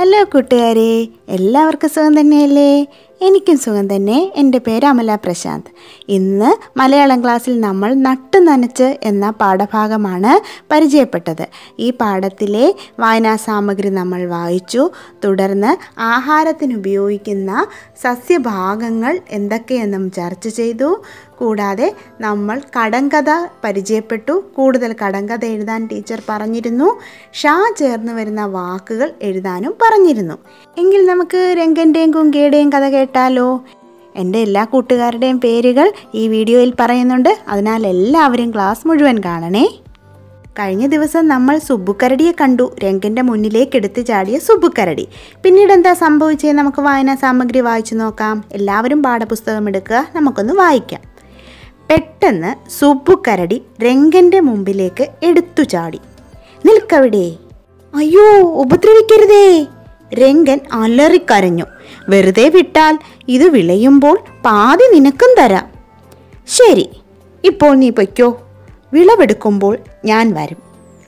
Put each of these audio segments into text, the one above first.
hello കൂട്ടുകാരെ എല്ലാവർക്കും സുഖം തന്നെയല്ലേ എനിക്കും സുഖം തന്നെ എൻ്റെ പേര് അമല പ്രശാന്ത് ഇന്ന് മലയാളം ക്ലാസ്സിൽ നമ്മൾ നട്ടു നനച്ച് എന്ന പാഠഭാഗമാണ് പരിചയപ്പെട്ടത് ഈ പാഠത്തിലെ വായനാ സാമഗ്രി നമ്മൾ വായിച്ചു തുടർന്ന് ആഹാരത്തിന് ഉപയോഗിക്കുന്ന സസ്യഭാഗങ്ങൾ എന്തൊക്കെയെന്നും ചർച്ച ചെയ്തു കൂടാതെ നമ്മൾ കടങ്കഥ പരിചയപ്പെട്ടു കൂടുതൽ കടങ്കഥ എഴുതാൻ ടീച്ചർ പറഞ്ഞിരുന്നു ഷാ ചേർന്ന് വരുന്ന വാക്കുകൾ എഴുതാനും പറഞ്ഞിരുന്നു എങ്കിൽ നമുക്ക് രംഗൻ്റെയും കുങ്കിയുടെയും കഥ കേട്ടാലോ എൻ്റെ എല്ലാ കൂട്ടുകാരുടെയും പേരുകൾ ഈ വീഡിയോയിൽ പറയുന്നുണ്ട് അതിനാൽ എല്ലാവരും ക്ലാസ് മുഴുവൻ കാണണേ കഴിഞ്ഞ ദിവസം നമ്മൾ സുബ്ബുക്കരടിയെ കണ്ടു രംഗൻ്റെ മുന്നിലേക്ക് എടുത്തു ചാടിയ സുബ്ബുക്കരടി പിന്നീട് എന്താ സംഭവിച്ചത് നമുക്ക് വായനാ സാമഗ്രി വായിച്ചു നോക്കാം എല്ലാവരും പാഠപുസ്തകം എടുക്കുക നമുക്കൊന്ന് വായിക്കാം പെട്ടെന്ന് സുബ്ബുക്കരടി രംഗൻ്റെ മുമ്പിലേക്ക് എടുത്തു ചാടി നിൽക്കവിടെ അയ്യോ ഉപദ്രവിക്കരുതേ രംഗൻ അലറിക്കരഞ്ഞു വെറുതെ വിട്ടാൽ ഇത് വിളയുമ്പോൾ പാതി നിനക്കും തരാം ശരി ഇപ്പോൾ നീ പൊയ്ക്കോ വിളവെടുക്കുമ്പോൾ ഞാൻ വരും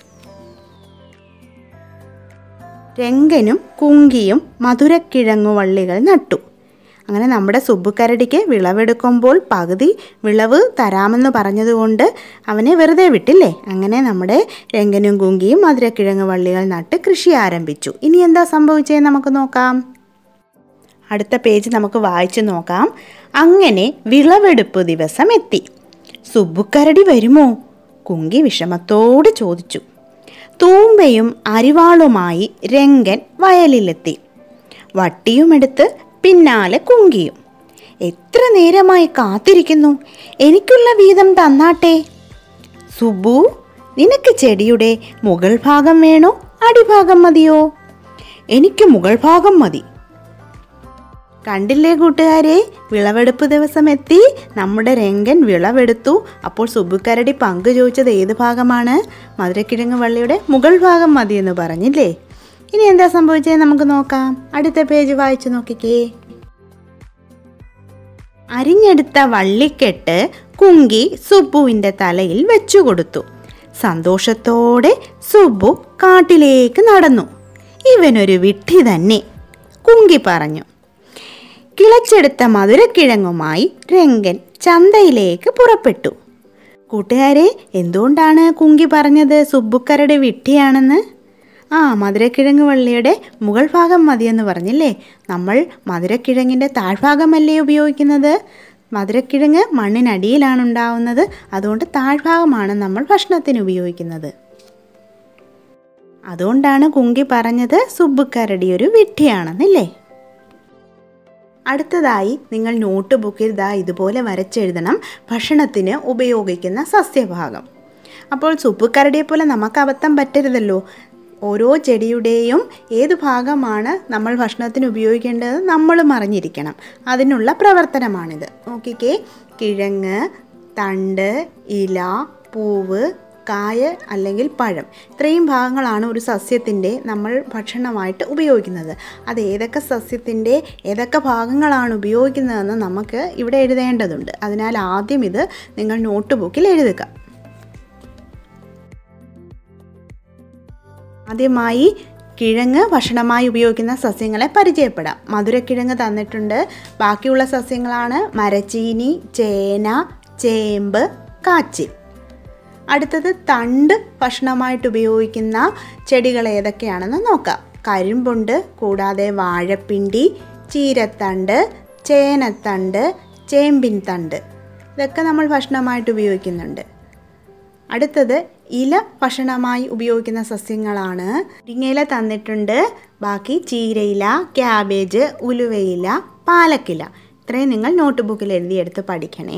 രംഗനും കുങ്കിയും മധുരക്കിഴങ്ങുവള്ളികൾ നട്ടു അങ്ങനെ നമ്മുടെ സുബ്ബുക്കരടിക്ക് വിളവെടുക്കുമ്പോൾ പകുതി വിളവ് തരാമെന്ന് പറഞ്ഞതുകൊണ്ട് അവനെ വെറുതെ വിട്ടില്ലേ അങ്ങനെ നമ്മുടെ രംഗനും കുങ്കിയും മധുരക്കിഴങ്ങ് വള്ളികൾ നട്ട് കൃഷി ആരംഭിച്ചു ഇനി എന്താ സംഭവിച്ചത് നമുക്ക് നോക്കാം അടുത്ത പേജ് നമുക്ക് വായിച്ചു നോക്കാം അങ്ങനെ വിളവെടുപ്പ് ദിവസം എത്തി സുബ്ബുക്കരടി വരുമോ കുങ്കി വിഷമത്തോട് ചോദിച്ചു തൂമ്പയും അരിവാളുമായി രംഗൻ വയലിലെത്തി വട്ടിയുമെടുത്ത് പിന്നാലെ കുങ്കിയും എത്ര നേരമായി കാത്തിരിക്കുന്നു എനിക്കുള്ള വീതം തന്നാട്ടെ സുബു നിനക്ക് ചെടിയുടെ മുകൾ ഭാഗം വേണോ അടിഭാഗം മതിയോ എനിക്ക് മുകൾ ഭാഗം മതി കണ്ടില്ലേ കൂട്ടുകാരെ വിളവെടുപ്പ് ദിവസം എത്തി നമ്മുടെ രംഗൻ വിളവെടുത്തു അപ്പോൾ സുബുക്കരടി പങ്ക് ചോദിച്ചത് ഏത് ഭാഗമാണ് മധുരക്കിഴങ്ങ് വള്ളിയുടെ മുകൾ ഭാഗം മതി എന്ന് പറഞ്ഞില്ലേ ഇനി എന്താ സംഭവിച്ചത് നമുക്ക് നോക്കാം അടുത്ത പേജ് വായിച്ചു നോക്കിക്കേ അരിഞ്ഞെടുത്ത വള്ളിക്കെട്ട് കുങ്കി സുബുവിൻ്റെ തലയിൽ വെച്ചു കൊടുത്തു സന്തോഷത്തോടെ സുബു കാട്ടിലേക്ക് നടന്നു ഇവനൊരു വിഡ്ഢി തന്നെ കുങ്കി പറഞ്ഞു കിളച്ചെടുത്ത മധുരക്കിഴങ്ങുമായി രംഗൻ ചന്തയിലേക്ക് പുറപ്പെട്ടു കൂട്ടുകാരെ എന്തുകൊണ്ടാണ് കുങ്കി പറഞ്ഞത് സുബ്ബുക്കരുടെ വിഡ്ഢിയാണെന്ന് ആ മധുരക്കിഴങ്ങ് വള്ളിയുടെ മുകൾ ഭാഗം മതിയെന്ന് പറഞ്ഞില്ലേ നമ്മൾ മധുരക്കിഴങ്ങിൻ്റെ താഴ്ഭാഗമല്ലേ ഉപയോഗിക്കുന്നത് മധുരക്കിഴങ്ങ് മണ്ണിനടിയിലാണ് ഉണ്ടാവുന്നത് അതുകൊണ്ട് താഴ്ഭാഗമാണ് നമ്മൾ ഭക്ഷണത്തിന് ഉപയോഗിക്കുന്നത് അതുകൊണ്ടാണ് കുങ്കി പറഞ്ഞത് സുബ്ബുക്കരടി ഒരു വിഡ്ഢിയാണെന്നില്ലേ അടുത്തതായി നിങ്ങൾ നോട്ട് ബുക്കിൽ ദാ ഇതുപോലെ വരച്ചെഴുതണം ഭക്ഷണത്തിന് ഉപയോഗിക്കുന്ന സസ്യഭാഗം അപ്പോൾ സുപ്പുക്കരടിയെ പോലെ നമുക്ക് അബദ്ധം പറ്റരുതല്ലോ ഓരോ ചെടിയുടെയും ഏത് ഭാഗമാണ് നമ്മൾ ഭക്ഷണത്തിന് ഉപയോഗിക്കേണ്ടത് നമ്മളും അറിഞ്ഞിരിക്കണം അതിനുള്ള പ്രവർത്തനമാണിത് നോക്കിക്കേ കിഴങ്ങ് തണ്ട് ഇല പൂവ് കായ അല്ലെങ്കിൽ പഴം ഇത്രയും ഭാഗങ്ങളാണ് ഒരു സസ്യത്തിൻ്റെ നമ്മൾ ഭക്ഷണമായിട്ട് ഉപയോഗിക്കുന്നത് അത് ഏതൊക്കെ സസ്യത്തിൻ്റെ ഏതൊക്കെ ഭാഗങ്ങളാണ് ഉപയോഗിക്കുന്നതെന്ന് നമുക്ക് ഇവിടെ എഴുതേണ്ടതുണ്ട് അതിനാൽ ആദ്യം ഇത് നിങ്ങൾ നോട്ട് ബുക്കിൽ എഴുതുക ആദ്യമായി കിഴങ്ങ് ഭക്ഷണമായി ഉപയോഗിക്കുന്ന സസ്യങ്ങളെ പരിചയപ്പെടാം മധുരക്കിഴങ്ങ് തന്നിട്ടുണ്ട് ബാക്കിയുള്ള സസ്യങ്ങളാണ് മരച്ചീനി ചേന ചേമ്പ് കാച്ചിൽ അടുത്തത് തണ്ട് ഭക്ഷണമായിട്ട് ഉപയോഗിക്കുന്ന ചെടികൾ ഏതൊക്കെയാണെന്ന് നോക്കാം കരിമ്പുണ്ട് കൂടാതെ വാഴപ്പിണ്ടി ചീരത്തണ്ട് ചേനത്തണ്ട് ചേമ്പിൻ തണ്ട് ഇതൊക്കെ നമ്മൾ ഭക്ഷണമായിട്ട് ഉപയോഗിക്കുന്നുണ്ട് അടുത്തത് ഇല ഭക്ഷണമായി ഉപയോഗിക്കുന്ന സസ്യങ്ങളാണ് മുരിങ്ങയില തന്നിട്ടുണ്ട് ബാക്കി ചീരയില ക്യാബേജ് ഉലുവയില പാലക്കില ഇത്രയും നിങ്ങൾ നോട്ട് ബുക്കിൽ എഴുതിയെടുത്ത് പഠിക്കണേ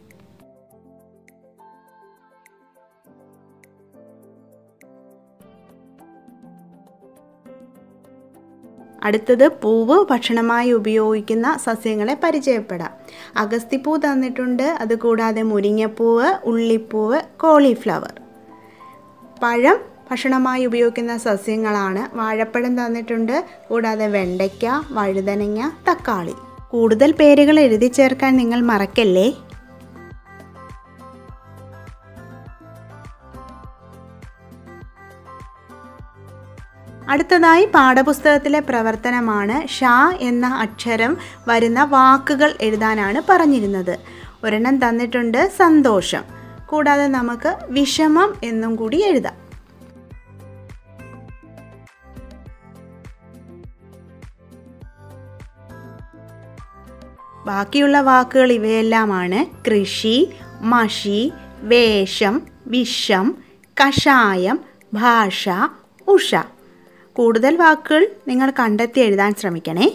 അടുത്തത് പൂവ് ഭക്ഷണമായി ഉപയോഗിക്കുന്ന സസ്യങ്ങളെ പരിചയപ്പെടാം അഗസ്തിപ്പൂ തന്നിട്ടുണ്ട് അതുകൂടാതെ മുരിങ്ങപ്പൂവ് ഉള്ളിപ്പൂവ് കോളിഫ്ലവർ പഴം ഭക്ഷണമായി ഉപയോഗിക്കുന്ന സസ്യങ്ങളാണ് വാഴപ്പഴം തന്നിട്ടുണ്ട് കൂടാതെ വെണ്ടയ്ക്ക വഴുതനങ്ങ തക്കാളി കൂടുതൽ പേരുകൾ എഴുതി ചേർക്കാൻ നിങ്ങൾ മറക്കല്ലേ അടുത്തതായി പാഠപുസ്തകത്തിലെ പ്രവർത്തനമാണ് ഷാ എന്ന അക്ഷരം വരുന്ന വാക്കുകൾ എഴുതാനാണ് പറഞ്ഞിരുന്നത് ഒരെണ്ണം തന്നിട്ടുണ്ട് സന്തോഷം കൂടാതെ നമുക്ക് വിഷമം എന്നും കൂടി എഴുതാം ബാക്കിയുള്ള വാക്കുകൾ ഇവയെല്ലാമാണ് കൃഷി മഷി വേഷം വിഷം കഷായം ഭാഷ ഉഷ കൂടുതൽ വാക്കുകൾ നിങ്ങൾ കണ്ടെത്തി എഴുതാൻ ശ്രമിക്കണേ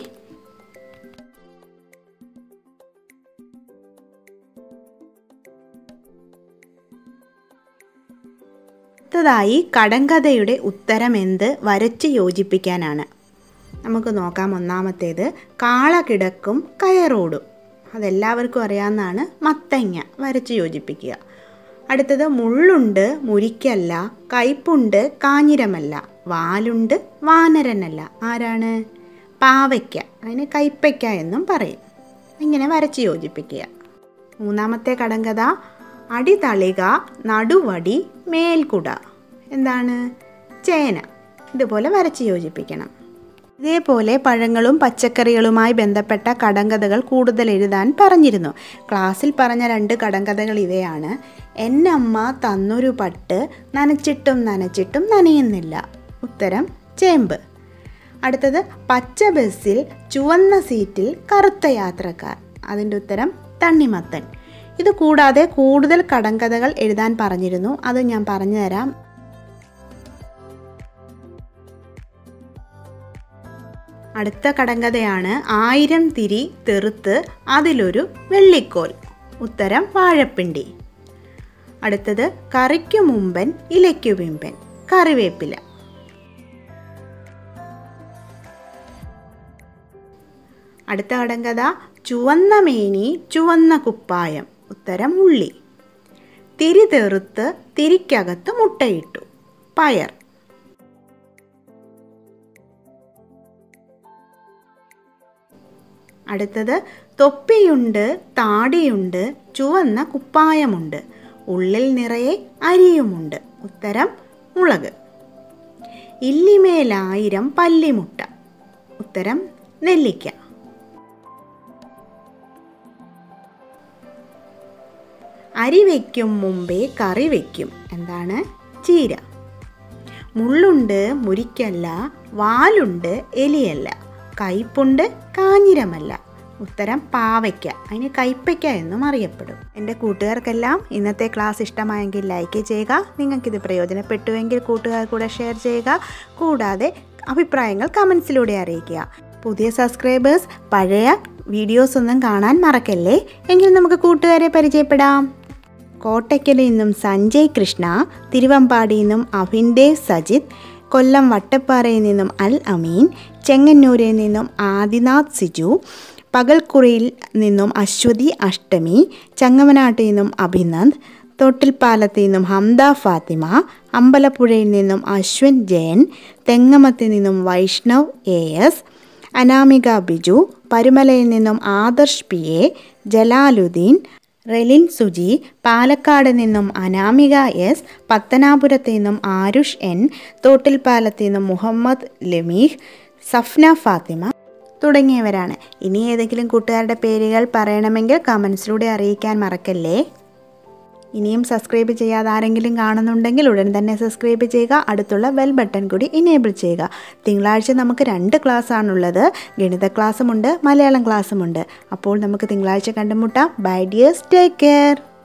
അടുത്തതായി കടങ്കഥയുടെ ഉത്തരം എന്ത് വരച്ച് യോജിപ്പിക്കാനാണ് നമുക്ക് നോക്കാം ഒന്നാമത്തേത് കാള കിടക്കും കയറോടും അതെല്ലാവർക്കും അറിയാവുന്നതാണ് മത്തങ്ങ വരച്ച് യോജിപ്പിക്കുക അടുത്തത് മുള്ളുണ്ട് മുരിക്കല്ല കയ്പുണ്ട് കാഞ്ഞിരമല്ല വാലുണ്ട് വാനരനല്ല ആരാണ് പാവയ്ക്ക അതിന് കയ്പ്പയ്ക്ക എന്നും പറയും ഇങ്ങനെ വരച്ച് യോജിപ്പിക്കുക മൂന്നാമത്തെ കടങ്കഥ അടിതളിക നടുവടി മേൽക്കുട എന്താണ് ചേന ഇതുപോലെ വരച്ച് യോജിപ്പിക്കണം ഇതേപോലെ പഴങ്ങളും പച്ചക്കറികളുമായി ബന്ധപ്പെട്ട കടങ്കഥകൾ കൂടുതൽ എഴുതാൻ പറഞ്ഞിരുന്നു ക്ലാസ്സിൽ പറഞ്ഞ രണ്ട് കടങ്കഥകൾ ഇവയാണ് എന്നമ്മ തന്നൊരു പട്ട് നനച്ചിട്ടും നനച്ചിട്ടും നനയുന്നില്ല ഉത്തരം ചേമ്പ് അടുത്തത് പച്ച ബസ്സിൽ ചുവന്ന സീറ്റിൽ കറുത്ത യാത്രക്കാർ അതിൻ്റെ ഉത്തരം തണ്ണിമത്തൻ ഇത് കൂടാതെ കൂടുതൽ കടങ്കഥകൾ എഴുതാൻ പറഞ്ഞിരുന്നു അത് ഞാൻ പറഞ്ഞു തരാം അടുത്ത കടങ്കഥയാണ് ആയിരം തിരി തെറുത്ത് അതിലൊരു വെള്ളിക്കോൽ ഉത്തരം വാഴപ്പിണ്ടി അടുത്തത് കറിക്കു മുമ്പൻ ഇലയ്ക്കു പിമ്പൻ കറിവേപ്പില അടുത്ത കടങ്കഥ ചുവന്ന മേനി ചുവന്ന കുപ്പായം ഉത്തരം ഉള്ളി തിരി തെറുത്ത് തിരിക്കകത്ത് മുട്ടയിട്ടു പയർ അടുത്തത് തൊപ്പിയുണ്ട് താടിയുണ്ട് ചുവന്ന കുപ്പായമുണ്ട് ഉള്ളിൽ നിറയെ അരിയുമുണ്ട് ഉത്തരം മുളക് ഇല്ലിമേലായിരം പല്ലിമുട്ട ഉത്തരം നെല്ലിക്ക അരി വയ്ക്കും മുമ്പേ കറി വയ്ക്കും എന്താണ് ചീര മുള്ളുണ്ട് മുരിക്കല്ല വാലുണ്ട് എലിയല്ല കയ്പുണ്ട് കാഞ്ഞിരമല്ല ഉത്തരം പാവയ്ക്ക അതിന് കയ്പ്പയ്ക്ക എന്നും അറിയപ്പെടും എൻ്റെ കൂട്ടുകാർക്കെല്ലാം ഇന്നത്തെ ക്ലാസ് ഇഷ്ടമായെങ്കിൽ ലൈക്ക് ചെയ്യുക നിങ്ങൾക്കിത് പ്രയോജനപ്പെട്ടുവെങ്കിൽ കൂട്ടുകാർ കൂടെ ഷെയർ ചെയ്യുക കൂടാതെ അഭിപ്രായങ്ങൾ കമൻസിലൂടെ അറിയിക്കുക പുതിയ സബ്സ്ക്രൈബേഴ്സ് പഴയ വീഡിയോസ് ഒന്നും കാണാൻ മറക്കല്ലേ എങ്കിൽ നമുക്ക് കൂട്ടുകാരെ പരിചയപ്പെടാം കോട്ടയ്ക്കലിൽ നിന്നും സഞ്ജയ് കൃഷ്ണ തിരുവമ്പാടിയിൽ നിന്നും അഭിൻദേവ് സജിത് കൊല്ലം വട്ടപ്പാറയിൽ നിന്നും അൽ അമീൻ ചെങ്ങന്നൂരിൽ നിന്നും ആദിനാഥ് സിജു പകൽക്കുറിയിൽ നിന്നും അശ്വതി അഷ്ടമി ചങ്ങമനാട്ടിൽ നിന്നും അഭിനന്ദ് തൊട്ടിൽപ്പാലത്തിൽ നിന്നും ഹംദ ഫാത്തിമ അമ്പലപ്പുഴയിൽ നിന്നും അശ്വിൻ ജയൻ തെങ്ങമത്തിൽ നിന്നും വൈഷ്ണവ് എ എസ് അനാമിക ബിജു പരുമലയിൽ നിന്നും ആദർശ് പി എ ജലാലുദ്ദീൻ റെലിൻ സുജി പാലക്കാട് നിന്നും അനാമിക എസ് പത്തനാപുരത്ത് നിന്നും ആരുഷ് എൻ തോട്ടിൽപ്പാലത്ത് നിന്നും മുഹമ്മദ് ലമീഹ് സഫ്ന ഫാത്തിമ തുടങ്ങിയവരാണ് ഇനി ഏതെങ്കിലും കൂട്ടുകാരുടെ പേരുകൾ പറയണമെങ്കിൽ കമൻസിലൂടെ അറിയിക്കാൻ മറക്കല്ലേ ഇനിയും സബ്സ്ക്രൈബ് ചെയ്യാതെ ആരെങ്കിലും കാണുന്നുണ്ടെങ്കിൽ ഉടൻ തന്നെ സബ്സ്ക്രൈബ് ചെയ്യുക അടുത്തുള്ള ബെൽ ബട്ടൺ കൂടി ഇനേബിൾ ചെയ്യുക തിങ്കളാഴ്ച നമുക്ക് രണ്ട് ക്ലാസ് ആണുള്ളത് ഗണിത ക്ലാസ്സുമുണ്ട് മലയാളം ക്ലാസ്സുമുണ്ട് അപ്പോൾ നമുക്ക് തിങ്കളാഴ്ച കണ്ടുമുട്ടാം ബൈ ഡിയേഴ്സ് ടേക്ക് കെയർ